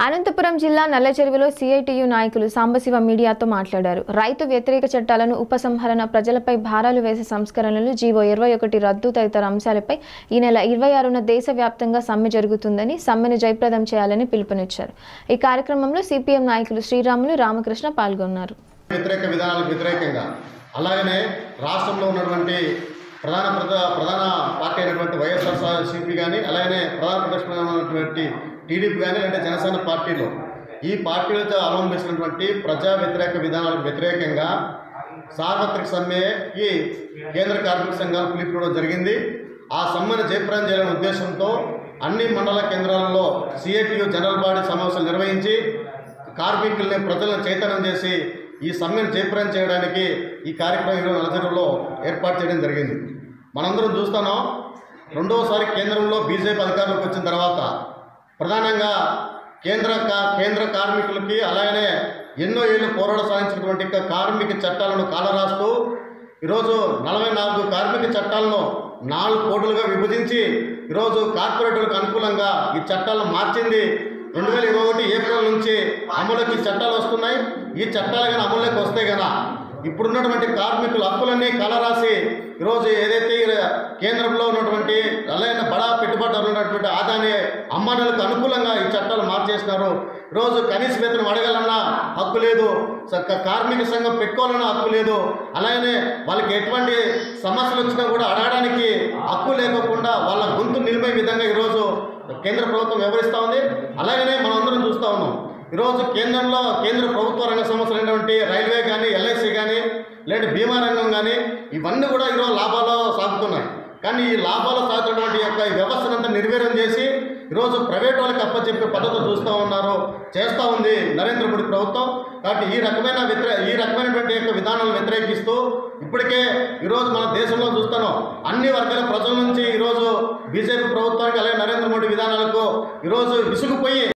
అనంతపురం జిల్లా నల్లచెరువులో సిఐటియు నాయకులు సాంబశివ మీడియాతో మాట్లాడారు రైతు వ్యతిరేక చట్టాలను ఉపసంహరణ ప్రజలపై భారాలు వేసే సంస్కరణలు జీవో ఇరవై ఒకటి రద్దు తదితర అంశాలపై ఈ నెల ఇరవై ఆరున దేశవ్యాప్తంగా సమ్మె జరుగుతుందని సమ్మెను జయప్రదం చేయాలని పిలుపునిచ్చారు ఈ కార్యక్రమంలో సిపిఎం నాయకులు శ్రీరాములు రామకృష్ణ పాల్గొన్నారు వ్యతిరేక విధానాలకు వ్యతిరేకంగా అలాగనే రాష్ట్రంలో ఉన్నటువంటి ప్రధాన ప్రధా- ప్రధాన పార్టీ అయినటువంటి వైఎస్ఆర్ సిపి కానీ అలాగనే ప్రధాన ప్రతిపక్షమైనటువంటి టీడీపీ కానీ అంటే జనసేన పార్టీలో ఈ పార్టీలతో అవలంబించినటువంటి ప్రజా వ్యతిరేక విధానాలకు వ్యతిరేకంగా సార్వత్రిక సమ్మెకి కేంద్ర కార్మిక సంఘాలు పిలుపుకోవడం జరిగింది ఆ సమ్మెను జయప్రదం చేయాలనే ఉద్దేశంతో అన్ని మండల కేంద్రాలలో సిఐటియు జనరల్ బాడీ సమావేశాలు నిర్వహించి కార్మికుల్ని ప్రజలను చైతన్యం చేసి ఈ సమ్మెను జయప్రదం చేయడానికి ఈ కార్యక్రమం ఈరోజు నలజరులో ఏర్పాటు చేయడం జరిగింది మనందరం చూస్తున్నాం రెండవసారి కేంద్రంలో బీజేపీ అధికారంలోకి వచ్చిన తర్వాత ప్రధానంగా కేంద్ర కా- కేంద్ర కార్మికులకి అలాగనే ఎన్నో ఏళ్ళు పోరాట సాధించినటువంటి క- కార్మిక చట్టాలను కాలరాస్తూ ఈరోజు నలభై నాలుగు కార్మిక చట్టాలను నాలుగు కోట్లుగా విభజించి ఈరోజు కార్పొరేటర్లకు అనుకూలంగా ఈ చట్టాలను మార్చింది రెండు వేల ఇరవై ఒకటి ఏప్రిల్ నుంచి అమలుకి ఈ చట్టాలు వస్తున్నాయి ఈ చట్టాలు కానీ అమలులోకి వస్తే గన ఇప్పుడున్నటువంటి కార్మికుల హక్కులన్నీ కలరాసి ఈరోజు ఏదైతే ఈ కేంద్రంలో ఉన్నటువంటి అలాగే బడా పెట్టుబడిదారులు ఉన్నటువంటి ఆదాని అమ్మానులకు అనుకూలంగా ఈ చట్టాలు మార్చేసినారు ఈరోజు కనీస వేతనం అడగాలన్నా హక్కు లేదు స- క- కార్మిక సంఘం పెట్టుకోవాలన్నా హక్కు లేదు అలాగనే వాళ్ళకి ఎటువంటి సమస్యలు వచ్చినా కూడా అడగడానికి హక్కు లేకుండా వాళ్ళ గొంతు నిలిపే విధంగా ఈరోజు కేంద్ర ప్రభుత్వం వ్యవహరిస్తూ ఉంది అలాగనే మనం అందరం చూస్తూ ఉన్నాం ఈరోజు కేంద్రంలో కేంద్ర ప్రభుత్వ రంగ సంస్థలు అయినటువంటి రైల్వే కానీ ఎల్ఐసి కానీ లేదా బీమా రంగం కానీ ఇవన్నీ కూడా ఈరోజు లాభాల్లో సాగుతున్నాయి కానీ ఈ లాభాలు సాగుతున్నటువంటి యొక్క ఈ వ్యవస్థనంతా నిర్వీర్యం చేసి ఈరోజు ప్రైవేట్ వాళ్ళకి అప్పచెప్పే పద్ధతులు చూస్తూ ఉన్నారు చేస్తూ ఉంది నరేంద్ర మోడీ ప్రభుత్వం కాబట్టి ఈ రకమైన వ్యతిరే ఈ రకమైనటువంటి యొక్క విధానాలను వ్యతిరేకిస్తూ ఇప్పటికే ఈరోజు మన దేశంలో చూస్తున్నాం అన్ని వర్గాల ప్రజల నుంచి ఈరోజు బీజేపీ ప్రభుత్వానికి అలాగే నరేంద్ర మోడీ విధానాలకు ఈరోజు విసుగుపోయి